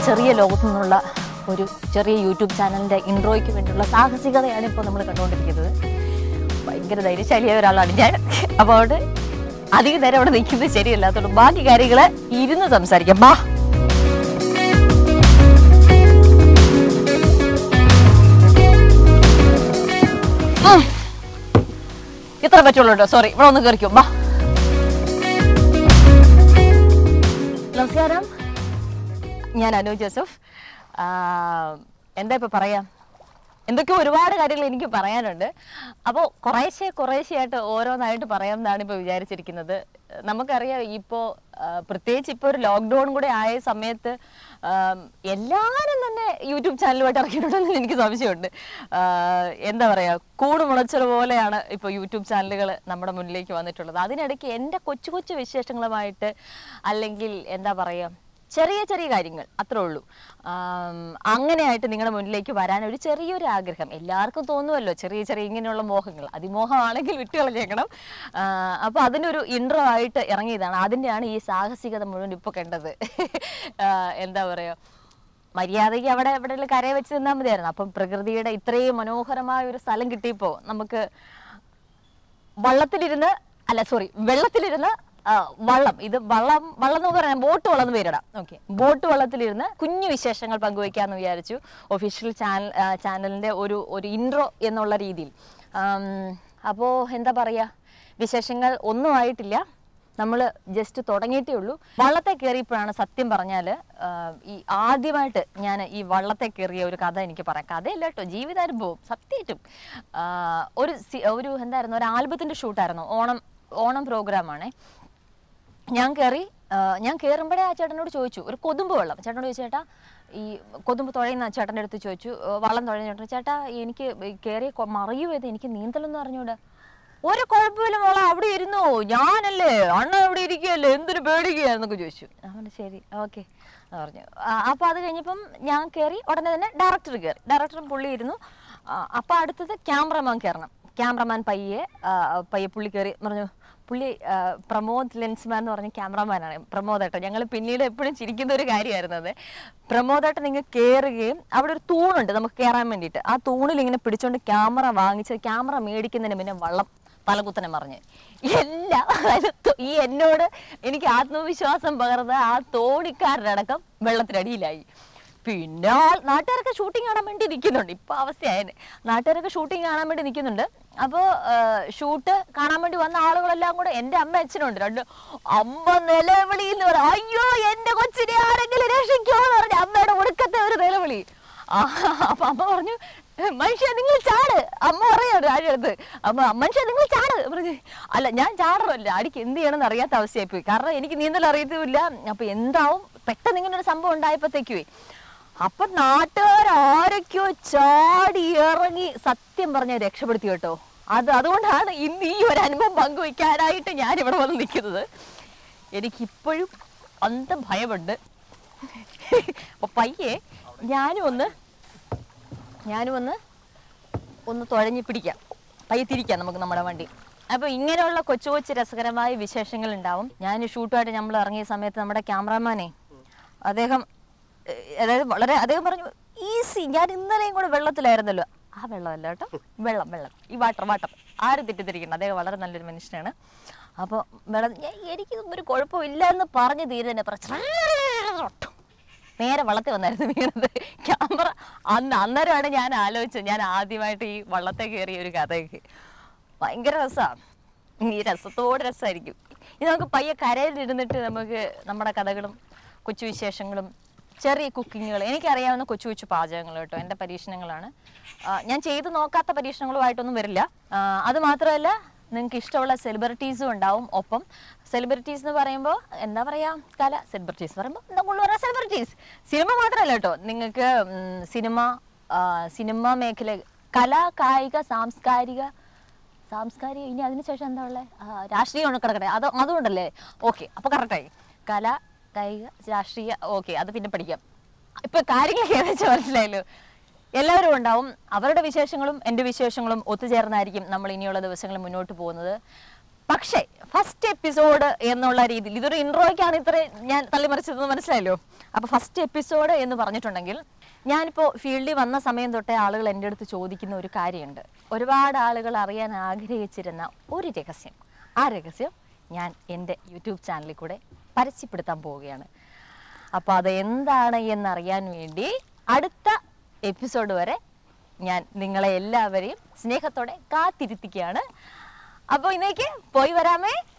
ചെറിയ ലോകത്തു നിന്നുള്ള ഒരു ചെറിയ യൂട്യൂബ് ചാനലിൻ്റെ ഇൻട്രോയ്ക്ക് വേണ്ടിയുള്ള സാഹസികതയാണ് ഇപ്പോൾ നമ്മൾ കണ്ടുകൊണ്ടിരിക്കുന്നത് ഭയങ്കര ധൈര്യശാലിയായ ഒരാളാണ് ഞാൻ അപ്പോൾ അതുകൊണ്ട് അധികം നേരം അവിടെ നിൽക്കുന്നത് ശരിയല്ലാത്തതുകൊണ്ട് ബാക്കി കാര്യങ്ങൾ ഇരുന്ന് സംസാരിക്കാം ബാ ഉം. ഇത്ര പറ്റുള്ളൂ കേട്ടോ സോറി ഇവിടെ ഒന്ന് കയറിക്കോ ബാ നമസ്കാരം ഞാൻ അനു ജോസഫ് ആ, എന്താ ഇപ്പൊ പറയാ എന്തൊക്കെ ഒരുപാട് കാര്യങ്ങൾ എനിക്ക് പറയാനുണ്ട് അപ്പോൾ കുറേശ്ശെ കുറേശ്ശെയായിട്ട് ഓരോന്നായിട്ട് പറയാം എന്നാണ് ഇപ്പോൾ വിചാരിച്ചിരിക്കുന്നത് നമുക്കറിയാം ഇപ്പോൾ പ്രത്യേകിച്ച് ഇപ്പോൾ ഒരു ലോക്ക്ഡൗൺ കൂടെ ആയ സമയത്ത് ആ, എല്ലാവരും തന്നെ യൂട്യൂബ് ചാനലുമായിട്ട് ഇറക്കിയിട്ടുണ്ടെന്ന് എനിക്ക് സംശയമുണ്ട് ആ, എന്താ പറയുക കൂട് മുളച്ചത് പോലെയാണ് ഇപ്പോൾ യൂട്യൂബ് ചാനലുകൾ നമ്മുടെ മുന്നിലേക്ക് വന്നിട്ടുള്ളത് അതിനിടയ്ക്ക് എൻ്റെ കൊച്ചു കൊച്ചു വിശേഷങ്ങളുമായിട്ട് അല്ലെങ്കിൽ എന്താ പറയുക ചെറിയ ചെറിയ കാര്യങ്ങൾ അത്രേ ഉള്ളൂ ആം, അങ്ങനെയായിട്ട് നിങ്ങളുടെ മുന്നിലേക്ക് വരാൻ ഒരു ചെറിയൊരു ആഗ്രഹം എല്ലാവർക്കും തോന്നുമല്ലോ ചെറിയ ചെറിയ ഇങ്ങനെയുള്ള മോഹങ്ങൾ അതിമോഹമാണെങ്കിൽ വിട്ടുകളഞ്ഞേക്കണം അപ്പോൾ അതിനൊരു ഇൻട്രോ ആയിട്ട് ഇറങ്ങിയതാണ് അതിൻ്റെയാണ് ഈ സാഹസികത മുഴുവൻ ഇപ്പോൾ കണ്ടത് ആ, എന്താ പറയുക മര്യാദയ്ക്ക് അവിടെ എവിടെ കരയെ വെച്ച് നിന്നാൽ മതിയായിരുന്നു അപ്പം പ്രകൃതിയുടെ ഇത്രയും മനോഹരമായ ഒരു സ്ഥലം കിട്ടിയപ്പോൾ നമുക്ക് വള്ളത്തിലിരുന്ന് അല്ല സോറി വെള്ളത്തിലിരുന്ന് ആ, വള്ളം ഇത് വള്ളം വള്ളം എന്ന് പറയാൻ ബോട്ട് വള്ളം എന്ന് പേരിടാം ഓക്കെ ബോട്ട് വള്ളത്തിലിരുന്ന് കുഞ്ഞു വിശേഷങ്ങൾ പങ്കുവയ്ക്കാമെന്ന് വിചാരിച്ചു ഒഫീഷ്യൽ ചാനൽ ചാനലിൻ്റെ ഒരു ഒരു ഇൻട്രോ എന്നുള്ള രീതിയിൽ അപ്പോൾ എന്താ പറയുക വിശേഷങ്ങൾ ഒന്നും ആയിട്ടില്ല നമ്മൾ ജസ്റ്റ് തുടങ്ങിയിട്ടേ ഉള്ളൂ വള്ളത്തെ കയറിയപ്പോഴാണ് സത്യം പറഞ്ഞാൽ ഈ ആദ്യമായിട്ട് ഞാൻ ഈ വള്ളത്തെ കയറിയ ഒരു കഥ എനിക്ക് പറയാം കഥയല്ല കേട്ടോ ജീവിതാനുഭവം സത്യമായിട്ടും ആ, ഒരു സി- ഒരു എന്തായിരുന്നു ഒരു ആൽബത്തിൻ്റെ ഷൂട്ടായിരുന്നു ഓണം ഓണം പ്രോഗ്രാമാണേ ഞാൻ കയറി ആ, ഞാൻ കയറുമ്പോഴേ ആ ചേട്ടനോട് ചോദിച്ചു ഒരു കൊതുമ്പ് വെള്ളം ചേട്ടനോട് ചോദിച്ചു ചേട്ടാ ഈ കൊതുമ്പ് തുഴയുന്ന ആ ചേട്ടൻ്റെ അടുത്ത് ചോദിച്ചു "ഏ, വള്ളം തുഴയുന്ന ചേട്ടൻ ചേട്ടാ എനിക്ക് കയറി മറിയൂ ഏത് എനിക്ക് നീന്തലൊന്നും അറിഞ്ഞൂടെ ഒരു കുഴപ്പമില്ല മോളെ അവിടെ ഇരുന്നോ ഞാനല്ലേ അണ്ണ അവിടെ ഇരിക്കുകയല്ലേ എന്തൊരു പേടിക്കുക എന്നൊക്കെ ചോദിച്ചു അവൻ ശരി ഓക്കെ പറഞ്ഞു അപ്പോൾ അത് കഴിഞ്ഞപ്പം ഞാൻ കയറി ഉടനെ തന്നെ ഡയറക്ടർ കയറി ഡയറക്ടറും പുള്ളി ഇരുന്നു അപ്പോൾ അടുത്തത് ക്യാമറമാൻ കയറണം ക്യാമറമാൻ പയ്യെ ആ, പയ്യെ പുള്ളി കയറി പറഞ്ഞു പുള്ളി ആ, പ്രമോദ് ലെൻസ്മാൻ എന്ന് പറഞ്ഞ ക്യാമറമാനാണ് പ്രമോദ് ഏട്ടൻ ഞങ്ങൾ പിന്നീട് എപ്പോഴും ചിരിക്കുന്ന ഒരു കാര്യമായിരുന്നു അത് പ്രമോദ് ഏട്ടൻ നിങ്ങൾ കയറുകയും അവിടെ ഒരു തൂണുണ്ട് നമുക്ക് കയറാൻ വേണ്ടിയിട്ട് ആ തൂണിൽ ഇങ്ങനെ പിടിച്ചോണ്ട് ക്യാമറ വാങ്ങിച്ച് ക്യാമറ മേടിക്കുന്നതിന് പിന്നെ വള്ളം തലകുത്തനെ മറിഞ്ഞ് എല്ലാം അതായത് തൊ- ഈ എന്നോട് എനിക്ക് ആത്മവിശ്വാസം പകർന്ന ആ തോണിക്കാരനടക്കം വെള്ളത്തിനടിയിലായി പിന്നെ ആ- നാട്ടുകാരൊക്കെ ഷൂട്ടിംഗ് കാണാൻ വേണ്ടി നിൽക്കുന്നുണ്ട് ഇപ്പൊ അവസ്ഥയായതിന് നാട്ടുകാരൊക്കെ ഷൂട്ടിംഗ് കാണാൻ വേണ്ടി നിൽക്കുന്നുണ്ട് അപ്പോൾ ഷൂട്ട് കാണാൻ വേണ്ടി വന്ന ആളുകളെല്ലാം കൂടെ എൻ്റെ അമ്മ അച്ഛനുണ്ട് രണ്ട് അമ്മ നിലവിളി എന്ന് പറയാം അയ്യോ എൻ്റെ കൊച്ചിനെ ആരെങ്കിലും രക്ഷിക്കോ എന്ന് പറഞ്ഞ അമ്മയുടെ ഒടുക്കത്തെ ഒരു നിലവിളി ആ, അപ്പൊ അമ്മ പറഞ്ഞു മനുഷ്യ നിങ്ങൾ ചാട് അമ്മ പറയാം അടുത്ത് അമ്മ മനുഷ്യ നിങ്ങൾ ചാട് പറഞ്ഞു അല്ല ഞാൻ ചാടറല്ല അടിക്ക് എന്ത് ചെയ്യണമെന്ന് അറിയാത്ത അവസ്ഥയായി പോയി കാരണം എനിക്ക് നീന്തൽ അറിയത്തുമില്ല അപ്പൊ എന്താവും പെട്ടെന്ന് ഇങ്ങനെ ഒരു സംഭവം ഉണ്ടായപ്പോഴത്തേക്കുവേ അപ്പൊ നാട്ടുകാർ ആരൊക്കെയോ ചാടി ഇറങ്ങി സത്യം പറഞ്ഞ രക്ഷപ്പെടുത്തി കേട്ടോ അത് അതുകൊണ്ടാണ് ഇന്ന് ഈ ഒരു അനുഭവം പങ്കുവയ്ക്കാനായിട്ട് ഞാൻ ഇവിടെ വന്ന് നിൽക്കുന്നത് എനിക്കിപ്പോഴും അന്ത ഭയമുണ്ട് അപ്പൊ പയ്യെ ഞാനും ഒന്ന് ഞാനും ഒന്ന് ഒന്ന് തുഴഞ്ഞു പിടിക്കാം പയ്യെ തിരിക്കാം നമുക്ക് നമ്മുടെ വണ്ടി അപ്പോൾ ഇങ്ങനെയുള്ള കൊച്ചു കൊച്ചു രസകരമായ വിശേഷങ്ങൾ ഉണ്ടാവും ഞാൻ ഷൂട്ടുമായിട്ട് നമ്മൾ ഇറങ്ങിയ സമയത്ത് നമ്മുടെ ക്യാമറാമാനെ അദ്ദേഹം ഏഹ്, അതായത് വളരെ അദ്ദേഹം പറഞ്ഞു ഈസി ഞാൻ ഇന്നലെയും കൂടെ വെള്ളത്തിലായിരുന്നല്ലോ ആ വെള്ളമല്ല കേട്ടോ വെള്ളം വെള്ളം ഈ വാട്ടർ വാട്ടർ ആരും തെറ്റിദ്ധരിക്കണം അദ്ദേഹം വളരെ നല്ലൊരു മനുഷ്യനാണ് അപ്പോൾ വെള്ളം "ഞാൻ- എനിക്കിതൊന്നും ഒരു കുഴപ്പമില്ല എന്ന് പറഞ്ഞ് തീരെ തന്നെ പറഞ്ഞു നേരെ വള്ളത്തിൽ വന്നായിരുന്നു വീണത് ക്യാമറ അന്ന് അന്നേരമാണ് ഞാൻ ആലോചിച്ചത് ഞാൻ ആദ്യമായിട്ട് ഈ വള്ളത്തെ കയറിയ ഒരു കഥയൊക്കെ ഭയങ്കര രസമാണ് ഈ രസത്തോട് രസമായിരിക്കും ഇത് നമുക്ക് പയ്യെ കരയിലിരുന്നിട്ട് നമുക്ക് നമ്മുടെ കഥകളും കൊച്ചു വിശേഷങ്ങളും ചെറിയ കുക്കിങ്ങുകൾ എനിക്കറിയാവുന്ന കൊച്ചു കൊച്ചു പാചകങ്ങൾ കേട്ടോ എൻ്റെ പരീക്ഷണങ്ങളാണ് ആ, ഞാൻ ചെയ്ത് നോക്കാത്ത പരീക്ഷണങ്ങളുമായിട്ടൊന്നും വരില്ല ആ, അത് മാത്രമല്ല നിങ്ങൾക്ക് ഇഷ്ടമുള്ള സെലിബ്രിറ്റീസും ഉണ്ടാവും ഒപ്പം സെലിബ്രിറ്റീസ് എന്ന് പറയുമ്പോൾ എന്താ പറയുക കല സെലിബ്രിറ്റീസ് പറയുമ്പോൾ നമ്മൾ പറയാം സെലിബ്രിറ്റീസ് സിനിമ മാത്രമല്ല കേട്ടോ നിങ്ങൾക്ക് ഉം, സിനിമ ആ, സിനിമ മേഖല കല കായിക സാംസ്കാരിക സാംസ്കാരിക ഇനി അതിനുശേഷം എന്താ ഉള്ളത് രാഷ്ട്രീയം കിടക്കട്ടെ അത് അതുകൊണ്ടല്ലേ ഓക്കെ അപ്പോൾ കറക്റ്റായി കല കായിക രാഷ്ട്രീയ ഓക്കെ അത് പിന്നെ പഠിക്കാം ഇപ്പൊ കാര്യങ്ങളൊക്കെ ഏകദേശം മനസ്സിലായല്ലോ എല്ലാവരും ഉണ്ടാവും അവരുടെ വിശേഷങ്ങളും എൻ്റെ വിശേഷങ്ങളും ഒത്തുചേർന്നായിരിക്കും നമ്മൾ ഇനിയുള്ള ദിവസങ്ങൾ മുന്നോട്ട് പോകുന്നത് പക്ഷേ ഫസ്റ്റ് എപ്പിസോഡ് എന്നുള്ള രീതിയിൽ ഇതൊരു ഇൻട്രോയ്ക്കാണ് ഇത്ര ഞാൻ തള്ളിമറിച്ചതെന്ന് മനസ്സിലായല്ലോ അപ്പോൾ ഫസ്റ്റ് എപ്പിസോഡ് എന്ന് പറഞ്ഞിട്ടുണ്ടെങ്കിൽ ഞാനിപ്പോൾ ഫീൽഡിൽ വന്ന സമയം തൊട്ടേ ആളുകൾ എൻ്റെ അടുത്ത് ചോദിക്കുന്ന ഒരു കാര്യമുണ്ട് ഒരുപാട് ആളുകൾ അറിയാൻ ആഗ്രഹിച്ചിരുന്ന ഒരു രഹസ്യം ആ രഹസ്യം ഞാൻ എൻ്റെ യൂട്യൂബ് ചാനലിൽ കൂടെ പരസ്യപ്പെടുത്താൻ പോവുകയാണ് അപ്പോൾ അത് എന്താണ് എന്നറിയാൻ വേണ്ടി അടുത്ത എപ്പിസോഡ് വരെ ഞാൻ നിങ്ങളെ എല്ലാവരെയും സ്നേഹത്തോടെ കാത്തിരുത്തിക്കുകയാണ് അപ്പോൾ ഇന്നേക്ക് പോയി വരാമേ